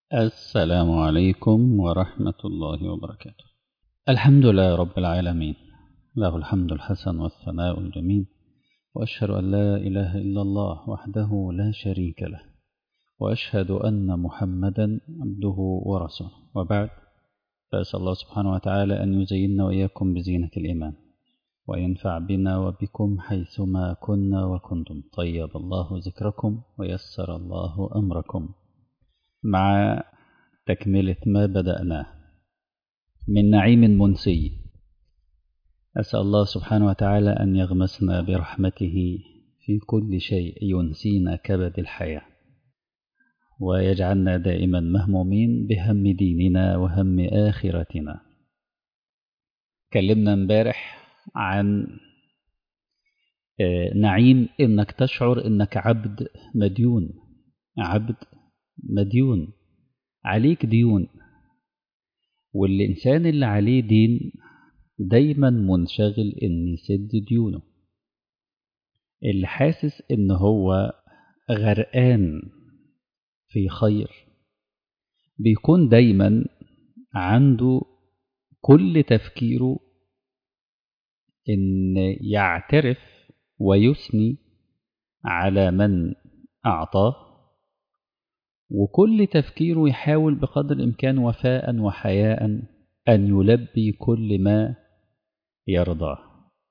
السلام عليكم ورحمة الله وبركاته الحمد لله رب العالمين له الحمد الحسن والثناء الجميل وأشهد أن لا إله إلا الله وحده لا شريك له وأشهد أن محمدا عبده ورسوله وبعد فأسأل الله سبحانه وتعالى أن يزيننا وإياكم بزينة الإيمان وينفع بنا وبكم حيثما كنا وكنتم طيب الله ذكركم ويسر الله أمركم مع تكملة ما بدأناه من نعيم منسي أسأل الله سبحانه وتعالى أن يغمسنا برحمته في كل شيء ينسينا كبد الحياة ويجعلنا دائما مهمومين بهم ديننا وهم آخرتنا كلمنا امبارح عن نعيم انك تشعر انك عبد مديون عبد مديون عليك ديون والإنسان اللي عليه دين دايما منشغل إن يسد ديونه اللي حاسس إن هو غرقان في خير بيكون دايما عنده كل تفكيره إن يعترف ويثني على من أعطاه وكل تفكيره يحاول بقدر الإمكان وفاء وحياء أن يلبي كل ما يرضاه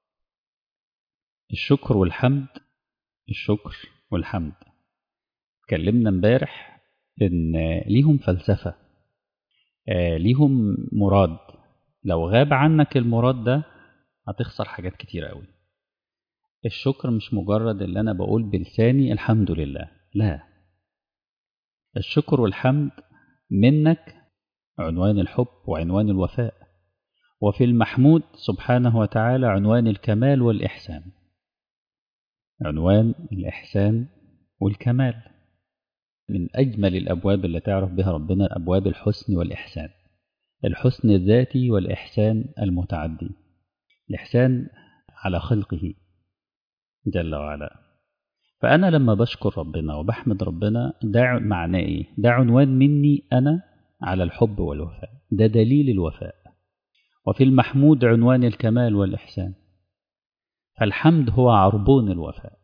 الشكر والحمد الشكر والحمد اتكلمنا امبارح ان ليهم فلسفة آه ليهم مراد لو غاب عنك المراد ده هتخسر حاجات كتير قوي الشكر مش مجرد اللي انا بقول بلساني الحمد لله لا الشكر والحمد منك عنوان الحب وعنوان الوفاء وفي المحمود سبحانه وتعالى عنوان الكمال والإحسان عنوان الإحسان والكمال من أجمل الأبواب اللي تعرف بها ربنا أبواب الحسن والإحسان الحسن الذاتي والإحسان المتعدي الإحسان على خلقه جل وعلا فأنا لما بشكر ربنا وبحمد ربنا ده معناه إيه؟ ده عنوان مني أنا على الحب والوفاء ده دليل الوفاء وفي المحمود عنوان الكمال والإحسان فالحمد هو عربون الوفاء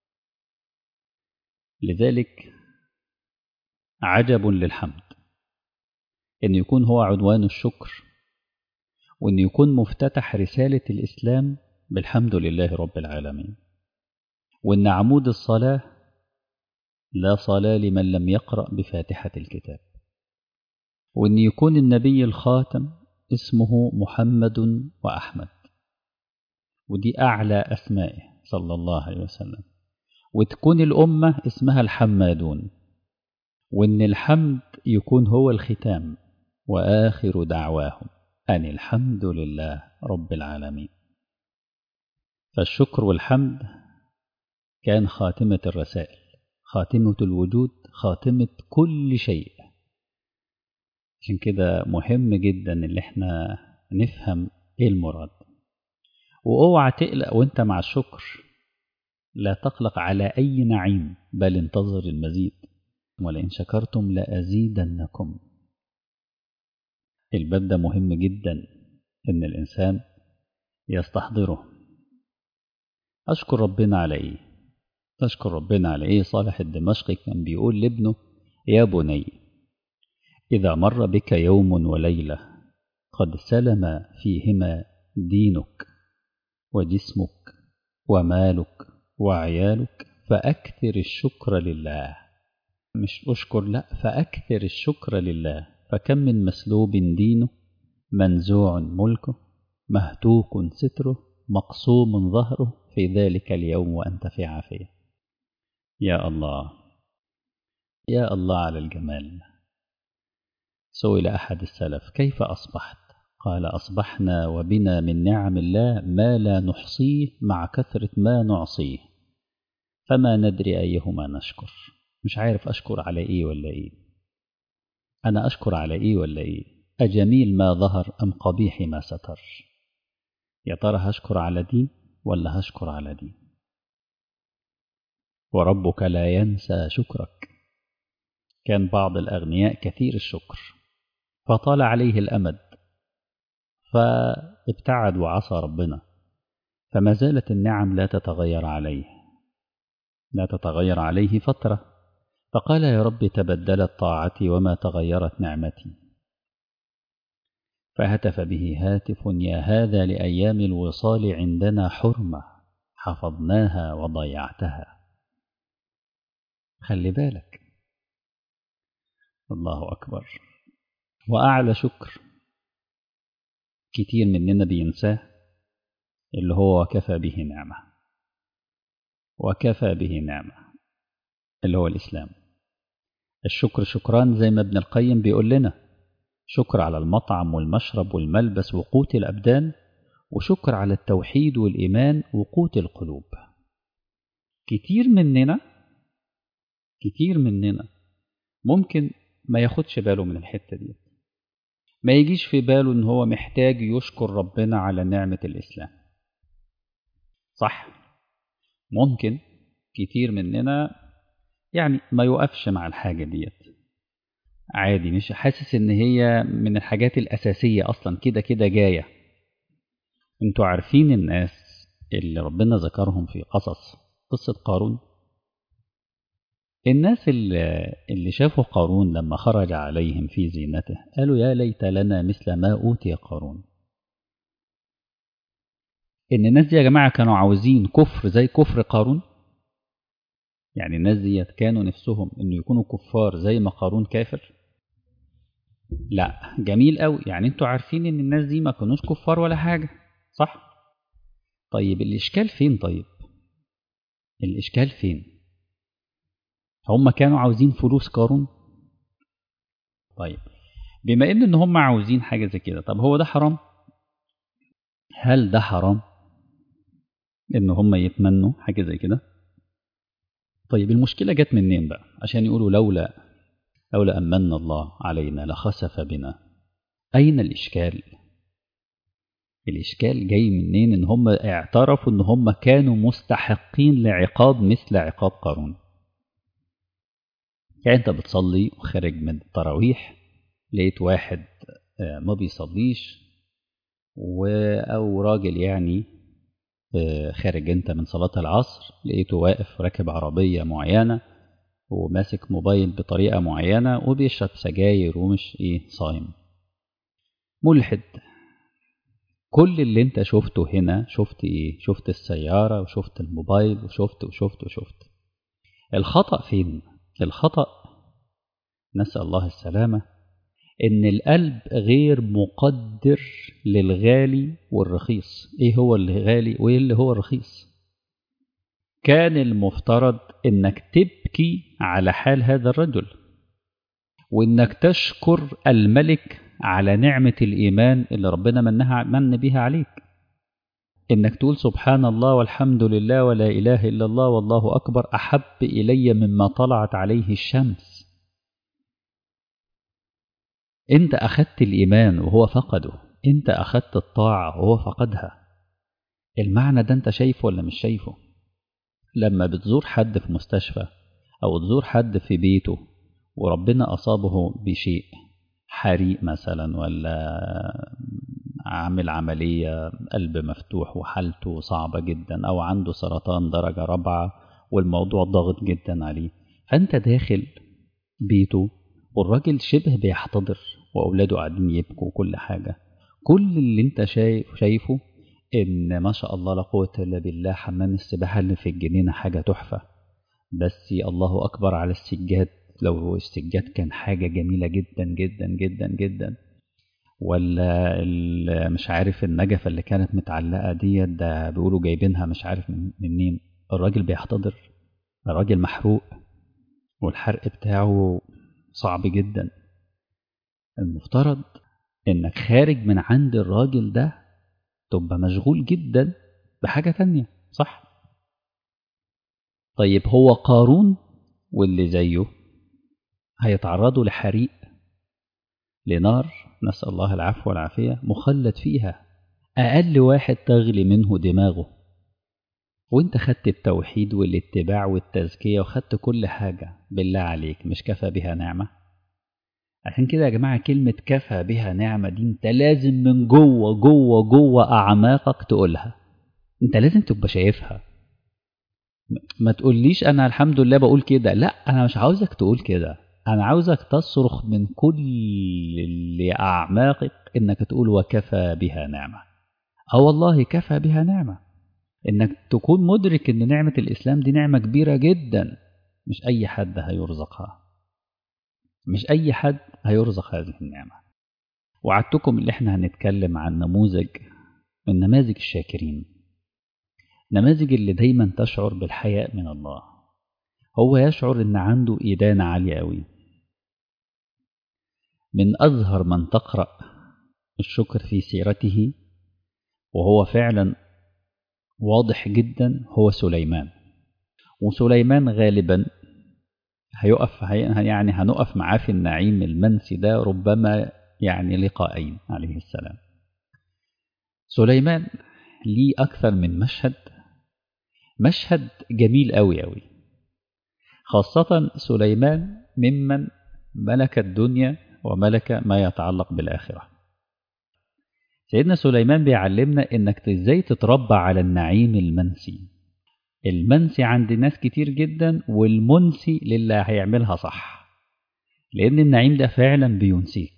لذلك عجب للحمد أن يكون هو عنوان الشكر وأن يكون مفتتح رسالة الإسلام بالحمد لله رب العالمين وأن عمود الصلاة لا صلاة لمن لم يقرأ بفاتحة الكتاب وأن يكون النبي الخاتم اسمه محمد وأحمد ودي أعلى أسمائه صلى الله عليه وسلم وتكون الأمة اسمها الحمادون وأن الحمد يكون هو الختام وآخر دعواهم أن الحمد لله رب العالمين فالشكر والحمد كان خاتمة الرسائل خاتمة الوجود خاتمة كل شيء عشان كده مهم جدا اللي احنا نفهم ايه المراد واوعى تقلق وانت مع الشكر لا تقلق على اي نعيم بل انتظر المزيد ولئن شكرتم لازيدنكم الباب ده مهم جدا ان الانسان يستحضره اشكر ربنا على ايه تشكر ربنا على ايه صالح الدمشقي كان بيقول لابنه يا بني إذا مر بك يوم وليلة قد سلم فيهما دينك وجسمك ومالك وعيالك فأكثر الشكر لله مش أشكر لا فأكثر الشكر لله فكم من مسلوب دينه منزوع ملكه مهتوك ستره مقسوم ظهره في ذلك اليوم وأنت في عافية يا الله يا الله على الجمال سئل أحد السلف كيف أصبحت قال أصبحنا وبنا من نعم الله ما لا نحصيه مع كثرة ما نعصيه فما ندري أيهما نشكر مش عارف أشكر على إيه ولا إيه أنا أشكر على إيه ولا إيه أجميل ما ظهر أم قبيح ما ستر يا ترى هشكر على دي ولا هشكر على دي وربك لا ينسى شكرك كان بعض الأغنياء كثير الشكر فطال عليه الأمد فابتعد وعصى ربنا فما زالت النعم لا تتغير عليه لا تتغير عليه فترة فقال يا رب تبدلت طاعتي وما تغيرت نعمتي فهتف به هاتف يا هذا لأيام الوصال عندنا حرمة حفظناها وضيعتها خلي بالك الله أكبر وأعلى شكر كتير مننا بينساه اللي هو وكفى به نعمة وكفى به نعمة اللي هو الإسلام الشكر شكران زي ما ابن القيم بيقول لنا شكر على المطعم والمشرب والملبس وقوت الأبدان وشكر على التوحيد والإيمان وقوت القلوب كتير مننا كتير مننا ممكن ما ياخدش باله من الحتة دي ما يجيش في باله ان هو محتاج يشكر ربنا على نعمة الإسلام صح ممكن كتير مننا يعني ما يقفش مع الحاجة ديت عادي مش حاسس ان هي من الحاجات الأساسية أصلا كده كده جاية انتوا عارفين الناس اللي ربنا ذكرهم في قصص قصة قارون الناس اللي, اللي شافوا قارون لما خرج عليهم في زينته قالوا يا ليت لنا مثل ما أوتي قارون إن الناس دي يا جماعة كانوا عاوزين كفر زي كفر قارون يعني الناس دي كانوا نفسهم إنه يكونوا كفار زي ما قارون كافر لا جميل قوي يعني انتوا عارفين ان الناس دي ما كانوش كفار ولا حاجة صح طيب الإشكال فين طيب الإشكال فين هم كانوا عاوزين فلوس قارون طيب بما ان ان هم عاوزين حاجه زي كده طب هو ده حرام هل ده حرام ان هم يتمنوا حاجه زي كده طيب المشكله جت منين بقى عشان يقولوا لولا لولا امن الله علينا لخسف بنا اين الاشكال الاشكال جاي منين ان هم اعترفوا ان هم كانوا مستحقين لعقاب مثل عقاب قارون يعني انت بتصلي وخارج من التراويح لقيت واحد ما بيصليش و او راجل يعني خارج انت من صلاة العصر لقيته واقف راكب عربية معينة وماسك موبايل بطريقة معينة وبيشرب سجاير ومش ايه صايم ملحد كل اللي انت شفته هنا شفت ايه شفت السيارة وشفت الموبايل وشفت وشفت وشفت الخطأ فين الخطأ نسأل الله السلامة إن القلب غير مقدر للغالي والرخيص إيه هو اللي غالي وإيه اللي هو الرخيص كان المفترض إنك تبكي على حال هذا الرجل وإنك تشكر الملك على نعمة الإيمان اللي ربنا منها من بها عليك إنك تقول سبحان الله والحمد لله ولا إله إلا الله والله أكبر أحب إلي مما طلعت عليه الشمس أنت أخذت الإيمان وهو فقده أنت أخذت الطاعة وهو فقدها المعنى ده أنت شايفه ولا مش شايفه لما بتزور حد في مستشفى أو تزور حد في بيته وربنا أصابه بشيء حريق مثلا ولا عامل عملية قلب مفتوح وحالته صعبة جدا أو عنده سرطان درجة رابعة والموضوع ضاغط جدا عليه فأنت داخل بيته والراجل شبه بيحتضر وأولاده قاعدين يبكوا وكل حاجة كل اللي انت شايف شايفه ان ما شاء الله لا قوة الا بالله حمام السباحة اللي في الجنينة حاجة تحفة بس الله أكبر على السجاد لو السجاد كان حاجة جميلة جدا جدا جدا جدا ولا مش عارف النجفة اللي كانت متعلقة ديت ده بيقولوا جايبينها مش عارف منين الراجل بيحتضر الراجل محروق والحرق بتاعه صعب جدا المفترض انك خارج من عند الراجل ده تبقى مشغول جدا بحاجة تانية صح طيب هو قارون واللي زيه هيتعرضوا لحريق لنار نسأل الله العفو والعافية مخلد فيها أقل واحد تغلي منه دماغه وانت خدت التوحيد والاتباع والتزكية وخدت كل حاجة بالله عليك مش كفى بها نعمة عشان كده يا جماعة كلمة كفى بها نعمة دي انت لازم من جوه جوه جوه أعماقك تقولها انت لازم تبقى شايفها ما تقوليش أنا الحمد لله بقول كده لا أنا مش عاوزك تقول كده أنا عاوزك تصرخ من كل اللي أعماقك إنك تقول وكفى بها نعمة أه والله كفى بها نعمة إنك تكون مدرك إن نعمة الإسلام دي نعمة كبيرة جدا مش أي حد هيرزقها مش أي حد هيرزق هذه النعمة وعدتكم اللي احنا هنتكلم عن نموذج من نماذج الشاكرين نماذج اللي دايما تشعر بالحياء من الله هو يشعر ان عنده إدانة عالية قوي من أظهر من تقرأ الشكر في سيرته وهو فعلا واضح جدا هو سليمان وسليمان غالبا هيقف يعني هنقف معاه في النعيم المنسي ده ربما يعني لقاءين عليه السلام سليمان ليه أكثر من مشهد مشهد جميل أوي أوي خاصة سليمان ممن ملك الدنيا وملك ما يتعلق بالآخرة سيدنا سليمان بيعلمنا انك ازاي تتربى على النعيم المنسي المنسي عند ناس كتير جدا والمنسي للي هيعملها صح لان النعيم ده فعلا بينسيك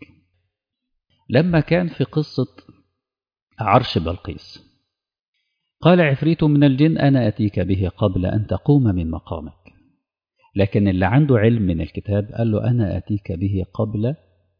لما كان في قصة عرش بلقيس قال عفريت من الجن أنا أتيك به قبل أن تقوم من مقامك لكن اللي عنده علم من الكتاب قال له أنا أتيك به قبل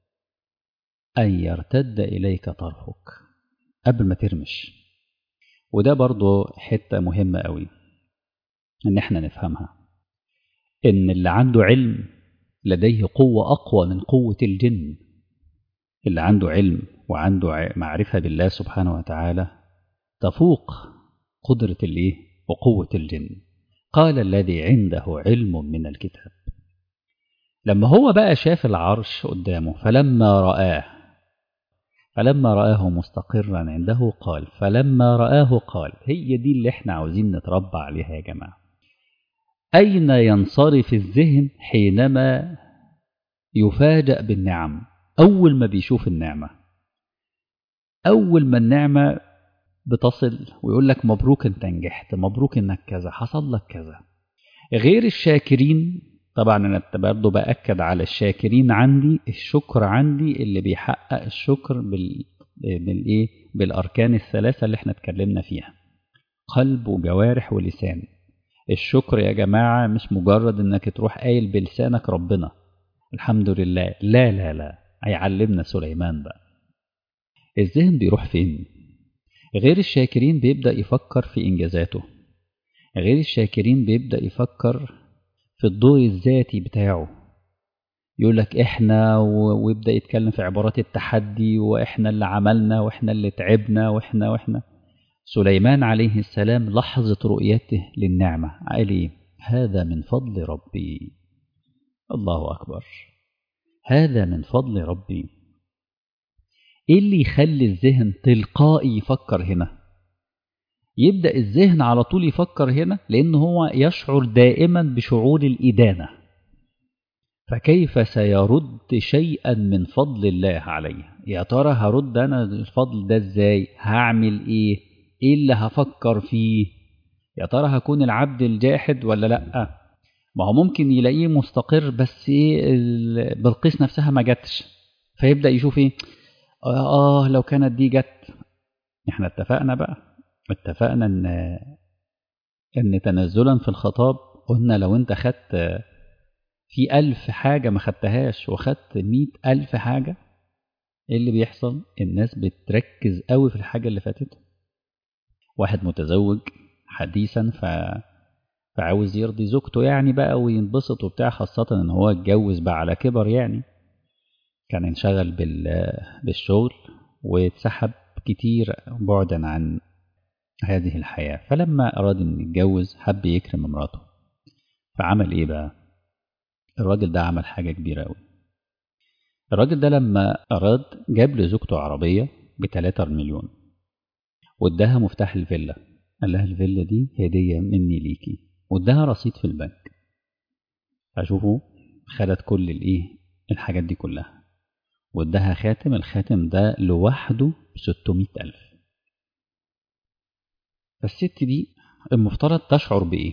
أن يرتد إليك طرفك قبل ما ترمش وده برضو حتة مهمة قوي إن إحنا نفهمها إن اللي عنده علم لديه قوة أقوى من قوة الجن اللي عنده علم وعنده معرفة بالله سبحانه وتعالى تفوق قدرة الإيه وقوة الجن قال الذي عنده علم من الكتاب لما هو بقى شاف العرش قدامه فلما رآه فلما رآه مستقرا عنده قال فلما رآه قال هي دي اللي احنا عاوزين نتربى عليها يا جماعة أين ينصرف الذهن حينما يفاجأ بالنعم أول ما بيشوف النعمة أول ما النعمة بتصل ويقول لك مبروك انت نجحت مبروك انك كذا حصل لك كذا غير الشاكرين طبعا انا برضه باكد على الشاكرين عندي الشكر عندي اللي بيحقق الشكر بال بالايه بالاركان الثلاثه اللي احنا اتكلمنا فيها قلب وجوارح ولسان الشكر يا جماعه مش مجرد انك تروح قايل بلسانك ربنا الحمد لله لا لا لا هيعلمنا سليمان بقى الذهن بيروح فين غير الشاكرين بيبدأ يفكر في إنجازاته غير الشاكرين بيبدأ يفكر في الدور الذاتي بتاعه يقول لك إحنا ويبدأ يتكلم في عبارات التحدي وإحنا اللي عملنا وإحنا اللي تعبنا وإحنا وإحنا سليمان عليه السلام لحظة رؤيته للنعمة قال إيه هذا من فضل ربي الله أكبر هذا من فضل ربي ايه اللي يخلي الذهن تلقائي يفكر هنا يبدا الذهن على طول يفكر هنا لان هو يشعر دائما بشعور الادانه فكيف سيرد شيئا من فضل الله عليه يا ترى هرد انا الفضل ده ازاي هعمل ايه ايه اللي هفكر فيه يا ترى هكون العبد الجاحد ولا لا ما هو ممكن يلاقيه مستقر بس ايه بلقيس نفسها ما جاتش فيبدا يشوف ايه آه لو كانت دي جت احنا اتفقنا بقى اتفقنا ان ان تنزلا في الخطاب قلنا لو انت خدت في ألف حاجة ما خدتهاش وخدت مئة ألف حاجة ايه اللي بيحصل الناس بتركز قوي في الحاجة اللي فاتته واحد متزوج حديثا ف فعاوز يرضي زوجته يعني بقى وينبسط وبتاع خاصة ان هو اتجوز بقى على كبر يعني كان انشغل بالشغل واتسحب كتير بعدا عن هذه الحياة فلما أراد أن يتجوز حب يكرم مراته فعمل إيه بقى الراجل ده عمل حاجة كبيرة أوي الراجل ده لما أراد جاب لزوجته عربية بتلاتة مليون واداها مفتاح الفيلا قال لها الفيلا دي هدية مني ليكي واداها رصيد في البنك فشوفوا خدت كل الايه الحاجات دي كلها واداها خاتم الخاتم ده لوحده ب 600 ألف فالست دي المفترض تشعر بإيه؟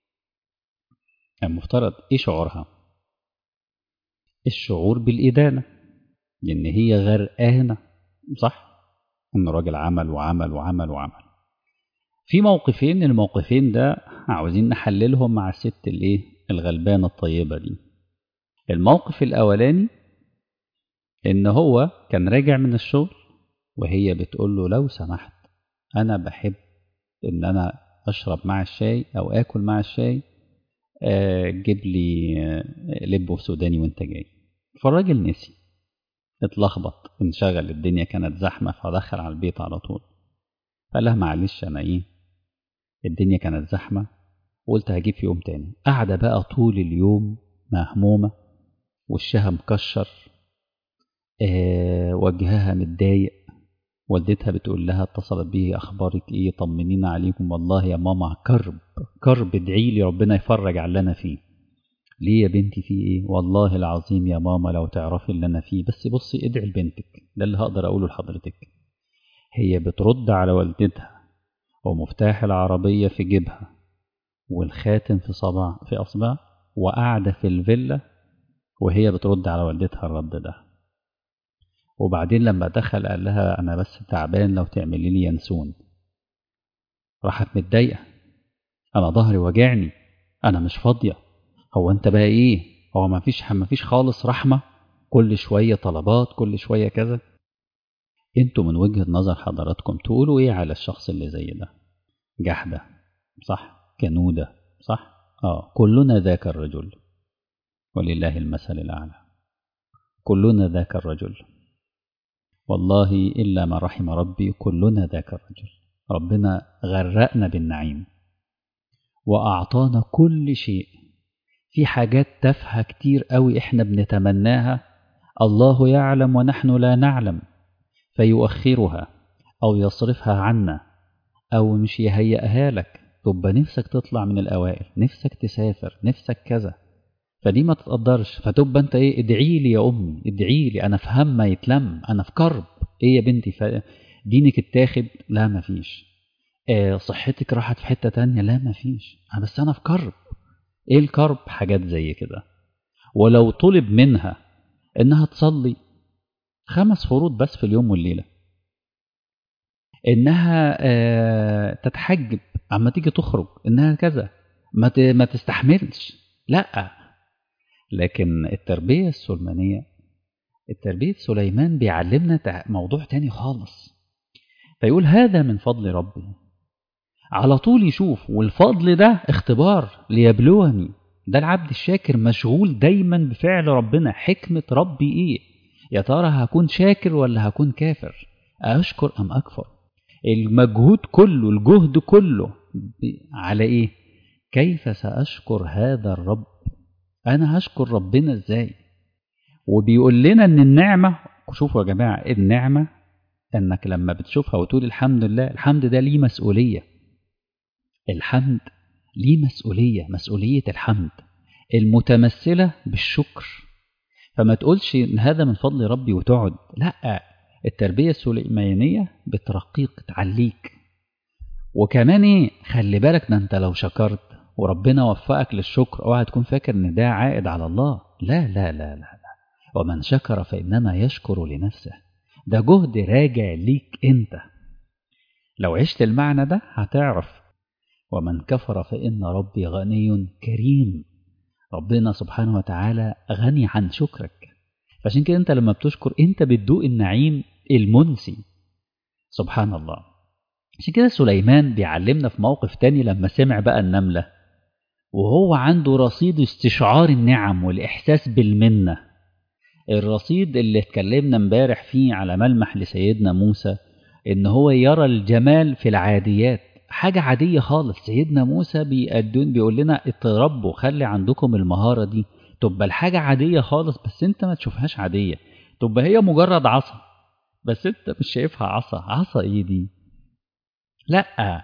المفترض إيه شعورها؟ الشعور بالإدانة لأن هي غرقانة صح؟ إن الراجل عمل وعمل وعمل وعمل في موقفين الموقفين ده عاوزين نحللهم مع الست الايه الغلبانة الطيبة دي الموقف الأولاني إن هو كان راجع من الشغل وهي بتقول له لو سمحت أنا بحب إن أنا أشرب مع الشاي أو آكل مع الشاي آه جيب لي آه لب سوداني وأنت جاي فالراجل نسي اتلخبط انشغل الدنيا كانت زحمة فدخل على البيت على طول قال لها معلش أنا إيه الدنيا كانت زحمة وقلت هجيب في يوم تاني قاعدة بقى طول اليوم مهمومة وشها مكشر آه وجهها متضايق والدتها بتقول لها اتصلت بيه اخبارك ايه طمنينا عليكم والله يا ماما كرب كرب ادعي لي ربنا يفرج على اللي انا فيه ليه يا بنتي في ايه والله العظيم يا ماما لو تعرفي اللي انا فيه بس بصي ادعي لبنتك ده اللي هقدر اقوله لحضرتك هي بترد على والدتها ومفتاح العربية في جيبها والخاتم في صبع في أصبع وقاعدة في الفيلا وهي بترد على والدتها الرد ده وبعدين لما دخل قال لها أنا بس تعبان لو تعملي لي ينسون راحت متضايقة أنا ظهري وجعني أنا مش فاضية هو أنت بقى إيه هو ما فيش ما فيش خالص رحمة كل شوية طلبات كل شوية كذا انتوا من وجهة نظر حضراتكم تقولوا ايه على الشخص اللي زي ده جحدة صح كنودة صح اه كلنا ذاك الرجل ولله المثل الأعلى كلنا ذاك الرجل والله إلا ما رحم ربي كلنا ذاك الرجل ربنا غرقنا بالنعيم وأعطانا كل شيء في حاجات تافهة كتير قوي إحنا بنتمناها الله يعلم ونحن لا نعلم فيؤخرها أو يصرفها عنا أو مش يهيئها لك تبقى نفسك تطلع من الأوائل نفسك تسافر نفسك كذا فدي ما تتقدرش فتبقى انت ايه ادعي لي يا امي ادعي لي انا في هم ما يتلم انا في كرب ايه يا بنتي ف... دينك اتاخد لا ما فيش آه صحتك راحت في حتة تانية لا ما فيش بس انا في كرب ايه الكرب حاجات زي كده ولو طلب منها انها تصلي خمس فروض بس في اليوم والليلة انها آه تتحجب اما تيجي تخرج انها كذا ما ما تستحملش لا لكن التربية السلمانية التربية سليمان بيعلمنا موضوع تاني خالص فيقول هذا من فضل ربي على طول يشوف والفضل ده اختبار ليبلوني ده العبد الشاكر مشغول دايما بفعل ربنا حكمة ربي ايه يا ترى هكون شاكر ولا هكون كافر أشكر أم أكفر المجهود كله الجهد كله على إيه كيف سأشكر هذا الرب أنا هشكر ربنا إزاي وبيقول لنا إن النعمة شوفوا يا جماعة النعمة إنك لما بتشوفها وتقول الحمد لله الحمد ده ليه مسؤولية الحمد ليه مسؤولية مسؤولية الحمد المتمثلة بالشكر فما تقولش إن هذا من فضل ربي وتقعد لا التربية السليمانية بترقيك تعليك وكمان ايه خلي بالك ده انت لو شكرت وربنا وفقك للشكر اوعى تكون فاكر ان ده عائد على الله لا لا لا لا, لا. ومن شكر فإنما يشكر لنفسه ده جهد راجع ليك انت لو عشت المعنى ده هتعرف ومن كفر فإن ربي غني كريم ربنا سبحانه وتعالى غني عن شكرك فعشان كده انت لما بتشكر انت بتدوق النعيم المنسي سبحان الله عشان كده سليمان بيعلمنا في موقف تاني لما سمع بقى النملة وهو عنده رصيد استشعار النعم والإحساس بالمنة الرصيد اللي اتكلمنا امبارح فيه على ملمح لسيدنا موسى ان هو يرى الجمال في العاديات حاجة عادية خالص سيدنا موسى بيقدون بيقول لنا اتربوا خلي عندكم المهارة دي تبقى الحاجة عادية خالص بس انت ما تشوفهاش عادية تبقى هي مجرد عصا بس انت مش شايفها عصا عصا ايه دي لا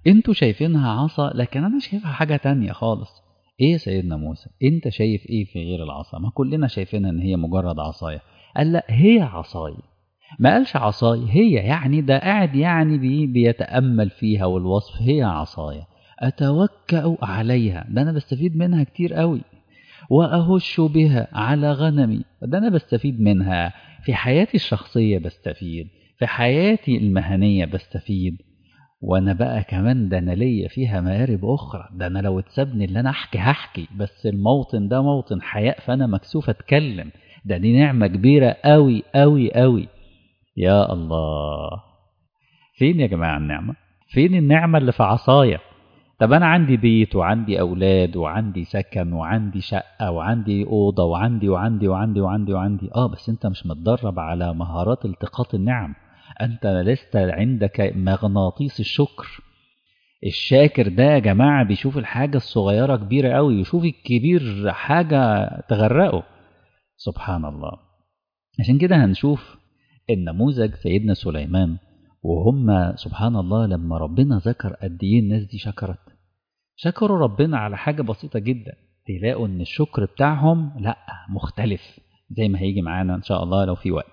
انتوا شايفينها عصا لكن انا شايفها حاجة تانية خالص ايه يا سيدنا موسى انت شايف ايه في غير العصا ما كلنا شايفينها ان هي مجرد عصاية قال لا هي عصاي ما قالش عصاي هي يعني ده قاعد يعني بي بيتأمل فيها والوصف هي عصاية أتوكأ عليها ده أنا بستفيد منها كتير قوي وأهش بها على غنمي ده أنا بستفيد منها في حياتي الشخصية بستفيد في حياتي المهنية بستفيد وانا بقى كمان ده انا ليا فيها مآرب اخرى ده انا لو اتسابني اللي انا احكي هحكي بس الموطن ده موطن حياء فانا مكسوف اتكلم ده دي نعمة كبيرة قوي قوي قوي يا الله فين يا جماعة النعمة فين النعمة اللي في عصايا طب انا عندي بيت وعندي اولاد وعندي سكن وعندي شقة وعندي اوضة وعندي وعندي وعندي وعندي وعندي اه بس انت مش متدرب على مهارات التقاط النعم أنت لست عندك مغناطيس الشكر الشاكر ده يا جماعة بيشوف الحاجة الصغيرة كبيرة قوي يشوف الكبير حاجة تغرقه سبحان الله عشان كده هنشوف النموذج سيدنا سليمان وهم سبحان الله لما ربنا ذكر قد ايه الناس دي شكرت شكروا ربنا على حاجة بسيطة جدا تلاقوا ان الشكر بتاعهم لا مختلف زي ما هيجي معانا ان شاء الله لو في وقت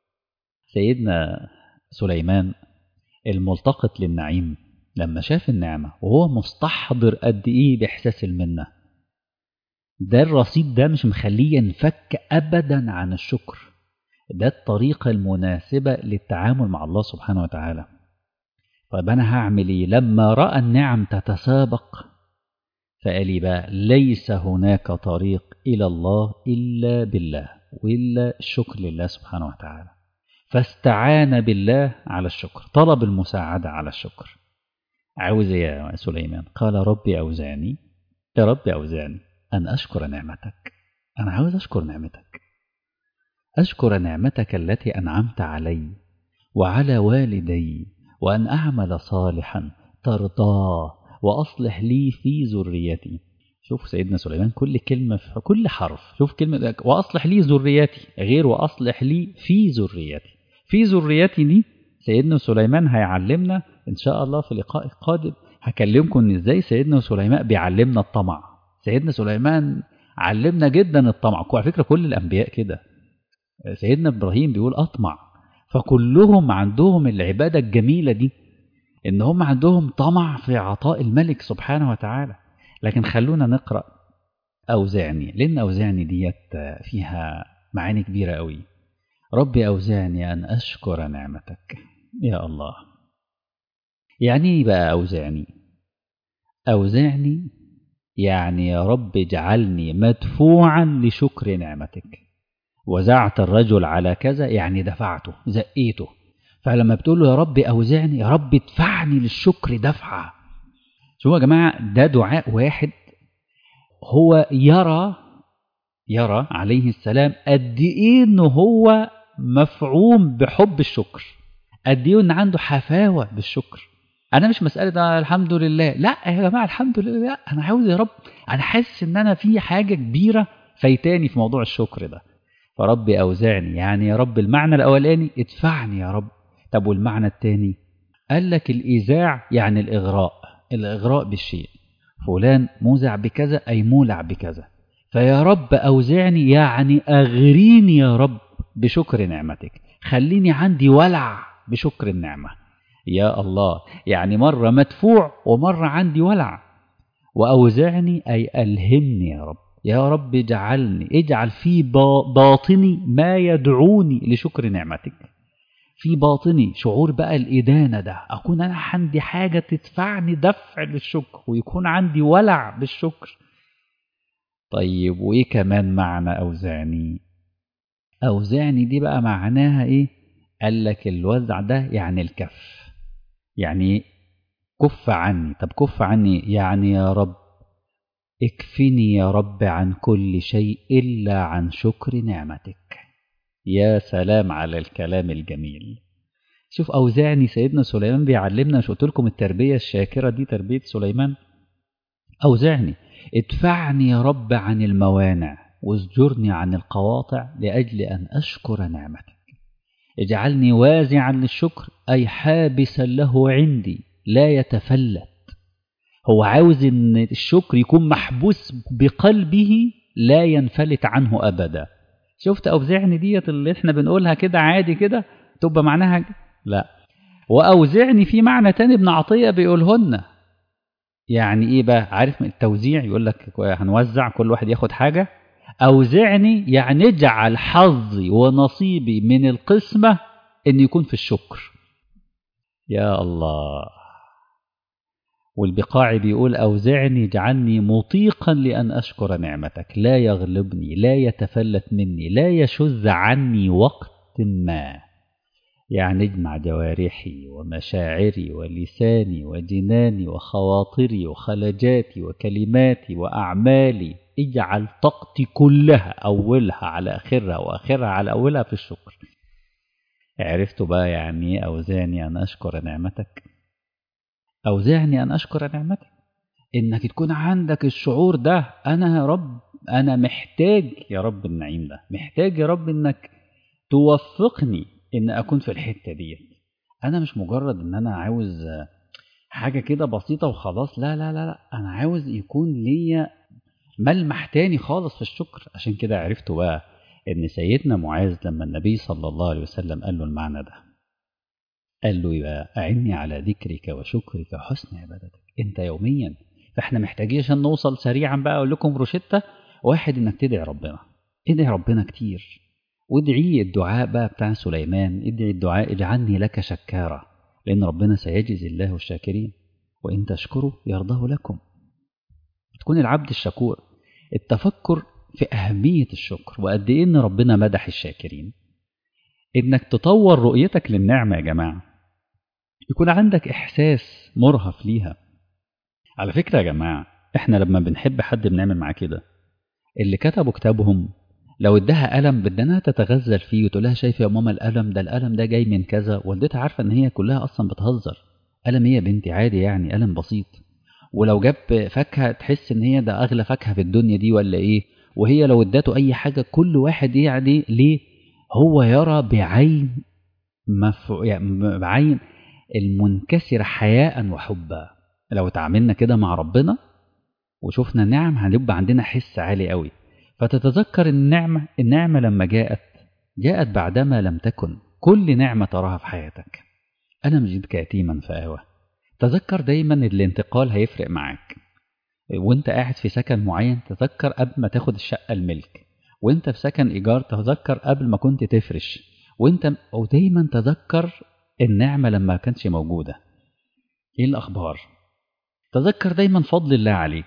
سيدنا سليمان الملتقط للنعيم لما شاف النعمة وهو مستحضر قد إيه بإحساس المنة ده الرصيد ده مش مخليه ينفك أبدا عن الشكر ده الطريقة المناسبة للتعامل مع الله سبحانه وتعالى طيب أنا هعمل إيه لما رأى النعم تتسابق فقال لي بقى ليس هناك طريق إلى الله إلا بالله وإلا الشكر لله سبحانه وتعالى فاستعان بالله على الشكر طلب المساعدة على الشكر عاوز يا سليمان قال ربي أوزعني يا ربي أوزعني أن أشكر نعمتك أنا عاوز أشكر نعمتك أشكر نعمتك التي أنعمت علي وعلى والدي وأن أعمل صالحا ترضاه وأصلح لي في ذريتي شوف سيدنا سليمان كل كلمة في كل حرف شوف كلمة وأصلح لي ذريتي غير وأصلح لي في ذريتي في ذريتي دي سيدنا سليمان هيعلمنا إن شاء الله في اللقاء القادم هكلمكم إن إزاي سيدنا سليمان بيعلمنا الطمع سيدنا سليمان علمنا جدا الطمع على فكرة كل الأنبياء كده سيدنا إبراهيم بيقول أطمع فكلهم عندهم العبادة الجميلة دي إن هم عندهم طمع في عطاء الملك سبحانه وتعالى لكن خلونا نقرأ أوزعني لأن أوزعني ديت فيها معاني كبيرة قوي ربي أوزعني أن أشكر نعمتك يا الله يعني بقى أوزعني أوزعني يعني يا رب اجعلني مدفوعا لشكر نعمتك وزعت الرجل على كذا يعني دفعته زقيته فلما بتقول له يا رب أوزعني يا رب ادفعني للشكر دفعة شوفوا يا جماعة ده دعاء واحد هو يرى يرى عليه السلام قد ايه ان هو مفعوم بحب الشكر قد ايه ان عنده حفاوة بالشكر انا مش مسألة ده الحمد لله لا يا جماعة الحمد لله لا انا عاوز يا رب انا حاسس ان انا في حاجة كبيرة فايتاني في موضوع الشكر ده فربي اوزعني يعني يا رب المعنى الاولاني ادفعني يا رب طب والمعنى الثاني قال لك الايذاع يعني الاغراء الإغراء بالشيء فلان موزع بكذا أي مولع بكذا فيا رب أوزعني يعني أغريني يا رب بشكر نعمتك خليني عندي ولع بشكر النعمة يا الله يعني مرة مدفوع ومرة عندي ولع وأوزعني أي ألهمني يا رب يا رب اجعلني اجعل في باطني ما يدعوني لشكر نعمتك في باطني شعور بقى الإدانة ده أكون أنا عندي حاجة تدفعني دفع للشكر ويكون عندي ولع بالشكر طيب وإيه كمان معنى أوزعني أوزعني دي بقى معناها إيه قال لك الوزع ده يعني الكف يعني كف عني طب كف عني يعني يا رب اكفني يا رب عن كل شيء إلا عن شكر نعمتك يا سلام على الكلام الجميل شوف أوزعني سيدنا سليمان بيعلمنا مش قلت لكم التربية الشاكرة دي تربية سليمان أوزعني ادفعني يا رب عن الموانع وازجرني عن القواطع لأجل أن أشكر نعمتك اجعلني وازعا للشكر أي حابسا له عندي لا يتفلت هو عاوز ان الشكر يكون محبوس بقلبه لا ينفلت عنه ابدا شفت اوزعني ديت اللي احنا بنقولها كده عادي كده تبقى معناها لا واوزعني في معنى تاني ابن عطيه بيقولهن يعني ايه بقى عارف التوزيع يقول لك هنوزع كل واحد ياخد حاجه اوزعني يعني اجعل حظي ونصيبي من القسمه ان يكون في الشكر يا الله والبقاع بيقول أوزعني اجعلني مطيقا لأن أشكر نعمتك لا يغلبني لا يتفلت مني لا يشذ عني وقت ما يعني اجمع جوارحي ومشاعري ولساني وجناني وخواطري وخلجاتي وكلماتي وأعمالي اجعل طاقتي كلها أولها على آخرها وآخرها على أولها في الشكر عرفت بقى يعني أوزعني أن أشكر نعمتك أوزعني أن أشكر نعمتك إنك تكون عندك الشعور ده أنا يا رب أنا محتاج يا رب النعيم ده محتاج يا رب إنك توفقني إن أكون في الحتة دي أنا مش مجرد إن أنا عاوز حاجة كده بسيطة وخلاص لا لا لا لا أنا عاوز يكون ليا ملمح تاني خالص في الشكر عشان كده عرفت بقى إن سيدنا معاذ لما النبي صلى الله عليه وسلم قال له المعنى ده قال له يبقى أعني على ذكرك وشكرك وحسن عبادتك أنت يوميا فإحنا محتاجين عشان نوصل سريعا بقى أقول لكم روشتة واحد إنك تدعي ربنا ادعي ربنا كتير وادعي الدعاء بقى بتاع سليمان ادعي الدعاء اجعلني لك شكارا لأن ربنا سيجزي الله الشاكرين وإن تشكروا يرضاه لكم تكون العبد الشكور التفكر في أهمية الشكر وقد إيه إن ربنا مدح الشاكرين إنك تطور رؤيتك للنعمة يا جماعة يكون عندك إحساس مرهف ليها على فكرة يا جماعة إحنا لما بنحب حد بنعمل معاه كده اللي كتبوا كتابهم لو اداها قلم بدنا تتغزل فيه وتقول لها شايفه يا ماما القلم ده القلم ده جاي من كذا والدتها عارفه ان هي كلها اصلا بتهزر قلم ايه يا بنتي عادي يعني قلم بسيط ولو جاب فاكهه تحس ان هي ده اغلى فاكهه في الدنيا دي ولا ايه وهي لو اداته اي حاجه كل واحد يعني ليه هو يرى بعين مف... يعني بعين المنكسر حياء وحبا لو تعاملنا كده مع ربنا وشفنا نعم هنبقى عندنا حس عالي قوي فتتذكر النعمة النعمة لما جاءت جاءت بعدما لم تكن كل نعمة تراها في حياتك أنا مجدك يتيما فآوى تذكر دايما الانتقال هيفرق معاك وانت قاعد في سكن معين تذكر قبل ما تاخد الشقة الملك وانت في سكن إيجار تذكر قبل ما كنت تفرش وانت ودايما تذكر النعمة لما كانتش موجودة ايه الأخبار تذكر دايما فضل الله عليك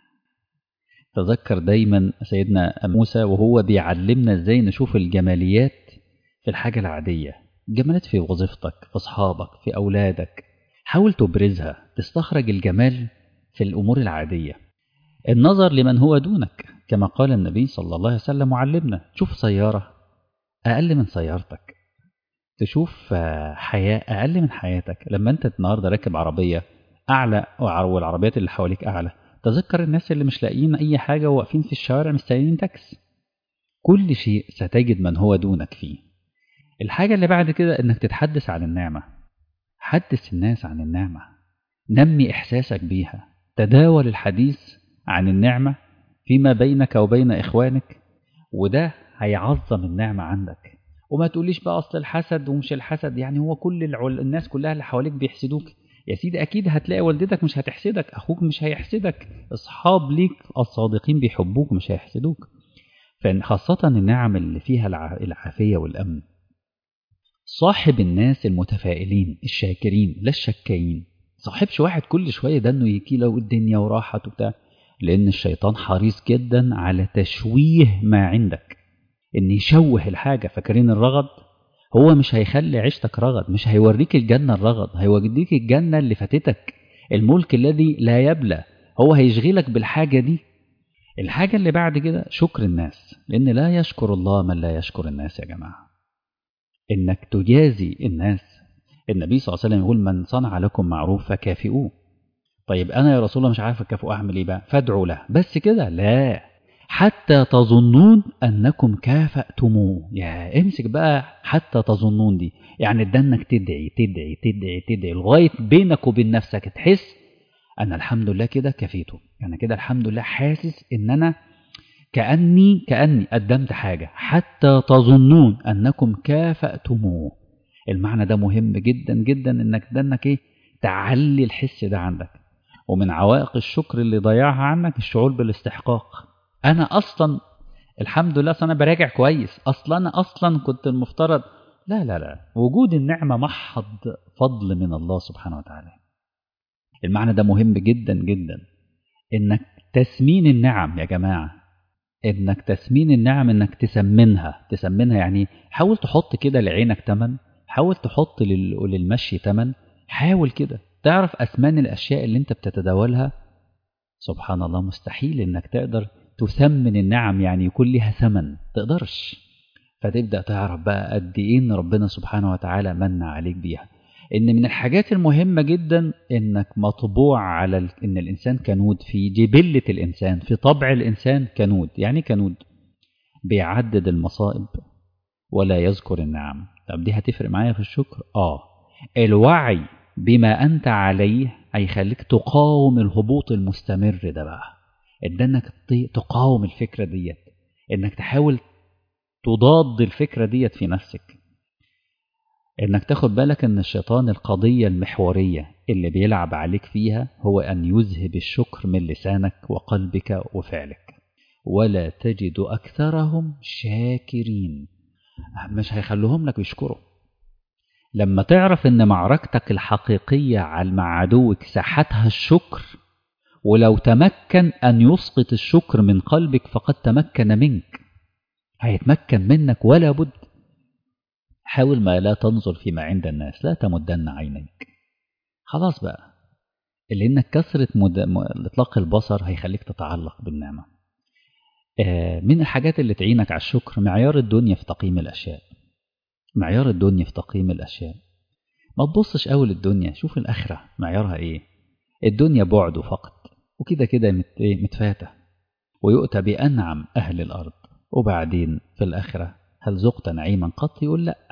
تذكر دايما سيدنا موسى وهو بيعلمنا ازاي نشوف الجماليات في الحاجة العادية الجمالات في وظيفتك في أصحابك في أولادك حاول تبرزها تستخرج الجمال في الأمور العادية النظر لمن هو دونك كما قال النبي صلى الله عليه وسلم وعلمنا تشوف سيارة أقل من سيارتك تشوف حياة أقل من حياتك لما أنت النهاردة راكب عربية أعلى والعربيات اللي حواليك أعلى تذكر الناس اللي مش لاقيين أي حاجة وواقفين في الشوارع مستنيين تاكس كل شيء ستجد من هو دونك فيه الحاجة اللي بعد كده إنك تتحدث عن النعمة حدث الناس عن النعمة نمي إحساسك بيها تداول الحديث عن النعمة فيما بينك وبين إخوانك وده هيعظم النعمة عندك وما تقوليش بقى أصل الحسد ومش الحسد يعني هو كل العل... الناس كلها اللي حواليك بيحسدوك يا سيدي أكيد هتلاقي والدتك مش هتحسدك أخوك مش هيحسدك أصحاب ليك الصادقين بيحبوك مش هيحسدوك خاصة النعم اللي فيها العافية والأمن صاحب الناس المتفائلين الشاكرين لا الشكايين صاحبش واحد كل شوية ده انه يكي له الدنيا وراحت وبتاع لأن الشيطان حريص جدا على تشويه ما عندك إن يشوه الحاجة فاكرين الرغد هو مش هيخلي عيشتك رغد مش هيوريك الجنة الرغد هيوريك الجنة اللي فاتتك الملك الذي لا يبلى هو هيشغلك بالحاجة دي الحاجة اللي بعد كده شكر الناس لأن لا يشكر الله من لا يشكر الناس يا جماعة إنك تجازي الناس النبي صلى الله عليه وسلم يقول من صنع لكم معروف فكافئوه طيب أنا يا رسول الله مش عارف أكافئه أعمل إيه بقى فادعوا له بس كده لا حتى تظنون أنكم كافأتموه يا امسك بقى حتى تظنون دي يعني ده انك تدعي تدعي تدعي تدعي لغاية بينك وبين نفسك تحس أنا الحمد لله كده كفيته أنا كده الحمد لله حاسس إن أنا كأني كأني قدمت حاجة حتى تظنون أنكم كافأتموه المعنى ده مهم جدا جدا إنك ده إنك إيه تعلي الحس ده عندك ومن عوائق الشكر اللي ضيعها عنك الشعور بالاستحقاق أنا أصلا الحمد لله أصلا أنا براجع كويس أصلا أنا أصلا كنت المفترض لا لا لا وجود النعمة محض فضل من الله سبحانه وتعالى المعنى ده مهم جدا جدا إنك تسمين النعم يا جماعة إنك تسمين النعم إنك تسمنها تسمنها يعني حاول تحط كده لعينك تمن حاول تحط لل- للمشي تمن حاول كده تعرف أثمان الأشياء اللي أنت بتتداولها سبحان الله مستحيل إنك تقدر تثمن النعم يعني يكون لها ثمن تقدرش فتبدأ تعرف بقى قد إيه إن ربنا سبحانه وتعالى من عليك بيها إن من الحاجات المهمة جدا إنك مطبوع على ال... إن الإنسان كنود في جبلة الإنسان في طبع الإنسان كنود يعني كنود بيعدد المصائب ولا يذكر النعم طب دي هتفرق معايا في الشكر آه الوعي بما أنت عليه هيخليك تقاوم الهبوط المستمر ده بقى إن إنك ت- تقاوم الفكرة ديت إنك تحاول تضاد الفكرة ديت في نفسك إنك تاخد بالك إن الشيطان القضية المحورية اللي بيلعب عليك فيها هو أن يذهب الشكر من لسانك وقلبك وفعلك ولا تجد أكثرهم شاكرين مش هيخلوهم لك يشكروا لما تعرف ان معركتك الحقيقية على مع عدوك ساحتها الشكر ولو تمكن ان يسقط الشكر من قلبك فقد تمكن منك هيتمكن منك ولا بد حاول ما لا تنظر فيما عند الناس لا تمدن عينيك خلاص بقى لانك كثرة مد... م- اطلاق البصر هيخليك تتعلق بالنعمة آه، من الحاجات اللي تعينك على الشكر معيار الدنيا في تقييم الاشياء معيار الدنيا في تقييم الأشياء ما تبصش أول الدنيا شوف الآخرة معيارها إيه الدنيا بعد فقط وكده كده مت- إيه؟ متفاتة ويؤتى بأنعم أهل الأرض وبعدين في الآخرة هل ذقت نعيما قط يقول لا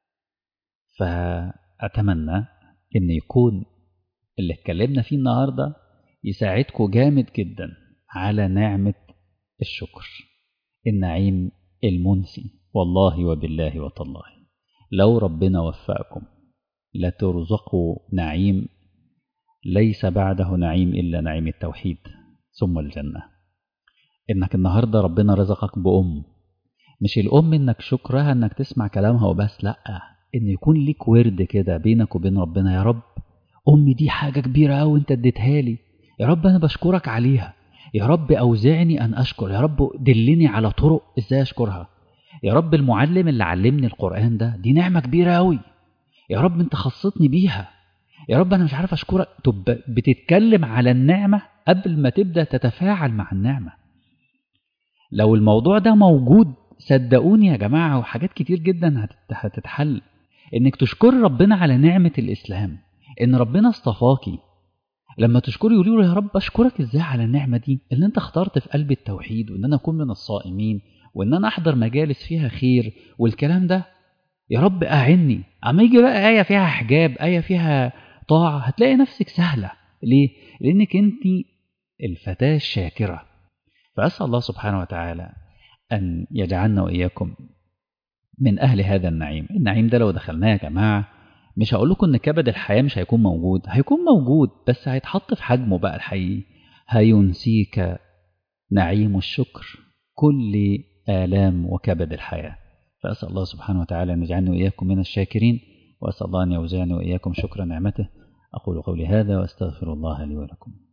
فأتمنى إن يكون اللي اتكلمنا فيه النهاردة يساعدكم جامد جدا على نعمة الشكر النعيم المنسي والله وبالله وتالله لو ربنا وفقكم لترزقوا نعيم ليس بعده نعيم إلا نعيم التوحيد ثم الجنة إنك النهاردة ربنا رزقك بأم مش الأم إنك شكرها إنك تسمع كلامها وبس لأ إن يكون ليك ورد كده بينك وبين ربنا يا رب أمي دي حاجة كبيرة أوي أنت اديتها لي يا رب أنا بشكرك عليها يا رب أوزعني أن أشكر يا رب دلني على طرق إزاي أشكرها يا رب المعلم اللي علمني القرآن ده دي نعمة كبيرة أوي يا رب أنت خصتني بيها يا رب أنا مش عارف أشكرك تب بتتكلم على النعمة قبل ما تبدأ تتفاعل مع النعمة لو الموضوع ده موجود صدقوني يا جماعة وحاجات كتير جدا هتت- هتتحل إنك تشكر ربنا على نعمة الإسلام إن ربنا اصطفاكي لما تشكري يقولوا له يا رب اشكرك ازاي على النعمه دي ان انت اخترت في قلبي التوحيد وان انا اكون من الصائمين وان انا احضر مجالس فيها خير والكلام ده يا رب اعني اما يجي بقى ايه فيها حجاب ايه فيها طاعه هتلاقي نفسك سهله ليه لانك انت الفتاه الشاكره فاسال الله سبحانه وتعالى ان يجعلنا واياكم من اهل هذا النعيم النعيم ده لو دخلناه يا جماعه مش هقول لكم ان كبد الحياه مش هيكون موجود هيكون موجود بس هيتحط في حجمه بقى الحقيقي هينسيك نعيم الشكر كل آلام وكبد الحياة فأسأل الله سبحانه وتعالى أن يجعلني وإياكم من الشاكرين وأسأل الله أن يوزعني وإياكم شكر نعمته أقول قولي هذا وأستغفر الله لي ولكم